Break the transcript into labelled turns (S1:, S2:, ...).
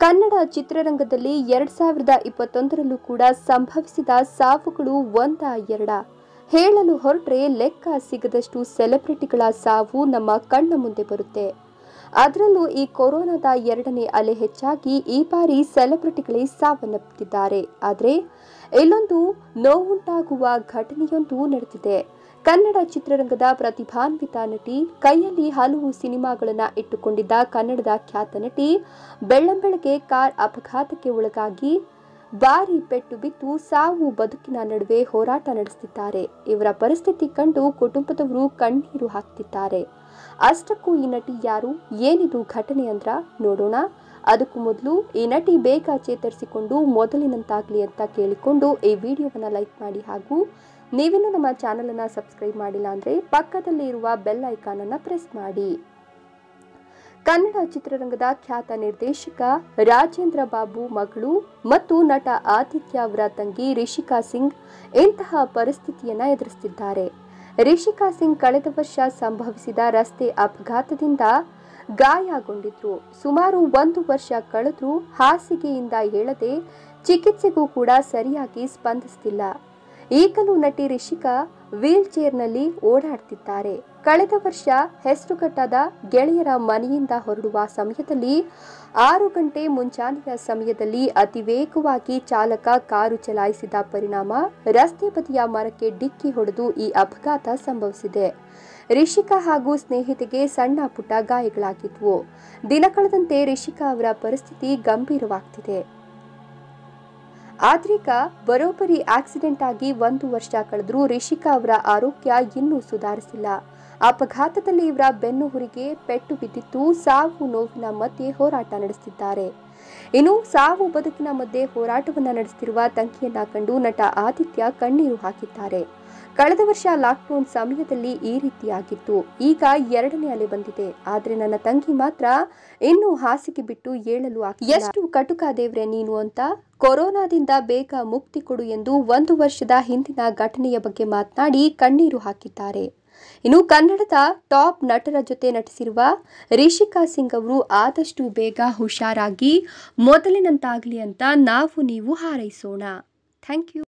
S1: ಕನ್ನಡ ಚಿತ್ರರಂಗದಲ್ಲಿ ಎರಡ್ ಸಾವಿರದ ಇಪ್ಪತ್ತೊಂದರಲ್ಲೂ ಕೂಡ ಸಂಭವಿಸಿದ ಸಾವುಗಳು ಒಂದ ಎರಡ ಹೇಳಲು ಹೊರಟ್ರೆ ಲೆಕ್ಕ ಸಿಗದಷ್ಟು ಸೆಲೆಬ್ರಿಟಿಗಳ ಸಾವು ನಮ್ಮ ಕಣ್ಣ ಮುಂದೆ ಬರುತ್ತೆ ಅದರಲ್ಲೂ ಈ ಕೊರೋನಾದ ಎರಡನೇ ಅಲೆ ಹೆಚ್ಚಾಗಿ ಈ ಬಾರಿ ಸೆಲೆಬ್ರಿಟಿಗಳೇ ಸಾವನ್ನಪ್ಪಿದ್ದಾರೆ ಆದರೆ ಇಲ್ಲೊಂದು ನೋವುಂಟಾಗುವ ಘಟನೆಯೊಂದು ನಡೆದಿದೆ ಕನ್ನಡ ಚಿತ್ರರಂಗದ ಪ್ರತಿಭಾನ್ವಿತ ನಟಿ ಕೈಯಲ್ಲಿ ಹಲವು ಸಿನಿಮಾಗಳನ್ನು ಇಟ್ಟುಕೊಂಡಿದ್ದ ಕನ್ನಡದ ಖ್ಯಾತ ನಟಿ ಬೆಳ್ಳಂಬೆಳಗ್ಗೆ ಕಾರ್ ಅಪಘಾತಕ್ಕೆ ಒಳಗಾಗಿ ಭಾರಿ ಪೆಟ್ಟು ಬಿದ್ದು ಸಾವು ಬದುಕಿನ ನಡುವೆ ಹೋರಾಟ ನಡೆಸುತ್ತಿದ್ದಾರೆ ಇವರ ಪರಿಸ್ಥಿತಿ ಕಂಡು ಕುಟುಂಬದವರು ಕಣ್ಣೀರು ಹಾಕ್ತಿದ್ದಾರೆ ಅಷ್ಟಕ್ಕೂ ಈ ನಟಿ ಯಾರು ಏನಿದು ಘಟನೆ ಅಂದ್ರ ನೋಡೋಣ ಅದಕ್ಕೂ ಮೊದಲು ಈ ನಟಿ ಬೇಗ ಚೇತರಿಸಿಕೊಂಡು ಮೊದಲಿನಂತಾಗ್ಲಿ ಅಂತ ಕೇಳಿಕೊಂಡು ಈ ವಿಡಿಯೋವನ್ನ ಲೈಕ್ ಮಾಡಿ ಹಾಗೂ ನೀವಿನ್ನೂ ನಮ್ಮ ಚಾನಲನ್ನು ಸಬ್ಸ್ಕ್ರೈಬ್ ಮಾಡಿಲ್ಲ ಅಂದರೆ ಪಕ್ಕದಲ್ಲಿ ಇರುವ ಬೆಲ್ ಐಕಾನನ್ನು ಪ್ರೆಸ್ ಮಾಡಿ ಕನ್ನಡ ಚಿತ್ರರಂಗದ ಖ್ಯಾತ ನಿರ್ದೇಶಕ ರಾಜೇಂದ್ರ ಬಾಬು ಮಗಳು ಮತ್ತು ನಟ ಆದಿತ್ಯ ಅವರ ತಂಗಿ ರಿಷಿಕಾ ಸಿಂಗ್ ಇಂತಹ ಪರಿಸ್ಥಿತಿಯನ್ನ ಎದುರಿಸುತ್ತಿದ್ದಾರೆ ರಿಷಿಕಾ ಸಿಂಗ್ ಕಳೆದ ವರ್ಷ ಸಂಭವಿಸಿದ ರಸ್ತೆ ಅಪಘಾತದಿಂದ ಗಾಯಗೊಂಡಿದ್ರು ಸುಮಾರು ಒಂದು ವರ್ಷ ಕಳೆದ್ರೂ ಹಾಸಿಗೆಯಿಂದ ಏಳದೆ ಚಿಕಿತ್ಸೆಗೂ ಕೂಡ ಸರಿಯಾಗಿ ಸ್ಪಂದಿಸ್ತಿಲ್ಲ ಈಗಲೂ ನಟಿ ರಿಷಿಕಾ ವೀಲ್ ಚೇರ್ನಲ್ಲಿ ಓಡಾಡ್ತಿದ್ದಾರೆ ಕಳೆದ ವರ್ಷ ಹೆಸರುಘಟ್ಟದ ಗೆಳೆಯರ ಮನೆಯಿಂದ ಹೊರಡುವ ಸಮಯದಲ್ಲಿ ಆರು ಗಂಟೆ ಮುಂಜಾನೆಯ ಸಮಯದಲ್ಲಿ ಅತಿ ವೇಗವಾಗಿ ಚಾಲಕ ಕಾರು ಚಲಾಯಿಸಿದ ಪರಿಣಾಮ ರಸ್ತೆ ಬದಿಯ ಮರಕ್ಕೆ ಡಿಕ್ಕಿ ಹೊಡೆದು ಈ ಅಪಘಾತ ಸಂಭವಿಸಿದೆ ರಿಷಿಕಾ ಹಾಗೂ ಸ್ನೇಹಿತೆಗೆ ಸಣ್ಣ ಪುಟ್ಟ ಗಾಯಗಳಾಗಿದ್ವು ದಿನ ಕಳೆದಂತೆ ರಿಷಿಕಾ ಅವರ ಪರಿಸ್ಥಿತಿ ಗಂಭೀರವಾಗ್ತಿದೆ ಆದ್ರೀಗ ಬರೋಬ್ಬರಿ ಆಕ್ಸಿಡೆಂಟ್ ಆಗಿ ಒಂದು ವರ್ಷ ಕಳೆದ್ರೂ ರಿಷಿಕಾ ಅವರ ಆರೋಗ್ಯ ಇನ್ನೂ ಸುಧಾರಿಸಿಲ್ಲ ಅಪಘಾತದಲ್ಲಿ ಇವರ ಬೆನ್ನು ಹುರಿಗೆ ಪೆಟ್ಟು ಬಿದ್ದಿದ್ದು ಸಾವು ನೋವಿನ ಮಧ್ಯೆ ಹೋರಾಟ ನಡೆಸುತ್ತಿದ್ದಾರೆ ಇನ್ನು ಸಾವು ಬದುಕಿನ ಮಧ್ಯೆ ಹೋರಾಟವನ್ನ ನಡೆಸುತ್ತಿರುವ ತಂಗಿಯನ್ನ ಕಂಡು ನಟ ಆದಿತ್ಯ ಕಣ್ಣೀರು ಹಾಕಿದ್ದಾರೆ ಕಳೆದ ವರ್ಷ ಲಾಕ್ಡೌನ್ ಸಮಯದಲ್ಲಿ ಈ ರೀತಿಯಾಗಿತ್ತು ಈಗ ಎರಡನೇ ಅಲೆ ಬಂದಿದೆ ಆದ್ರೆ ನನ್ನ ತಂಗಿ ಮಾತ್ರ ಇನ್ನೂ ಹಾಸಿಗೆ ಬಿಟ್ಟು ಏಳಲು ಆಗ್ತಿಲ್ಲ. ಎಷ್ಟು ಕಟುಕ ದೇವ್ರೆ ನೀನು ಅಂತ ಕೊರೋನಾದಿಂದ ಬೇಗ ಮುಕ್ತಿ ಕೊಡು ಎಂದು ಒಂದು ವರ್ಷದ ಹಿಂದಿನ ಘಟನೆಯ ಬಗ್ಗೆ ಮಾತನಾಡಿ ಕಣ್ಣೀರು ಹಾಕಿದ್ದಾರೆ ಇನ್ನು ಕನ್ನಡದ ಟಾಪ್ ನಟರ ಜೊತೆ ನಟಿಸಿರುವ ರಿಷಿಕಾ ಸಿಂಗ್ ಅವರು ಆದಷ್ಟು ಬೇಗ ಹುಷಾರಾಗಿ ಮೊದಲಿನಂತಾಗಲಿ ಅಂತ ನಾವು ನೀವು ಹಾರೈಸೋಣ ಥ್ಯಾಂಕ್ ಯು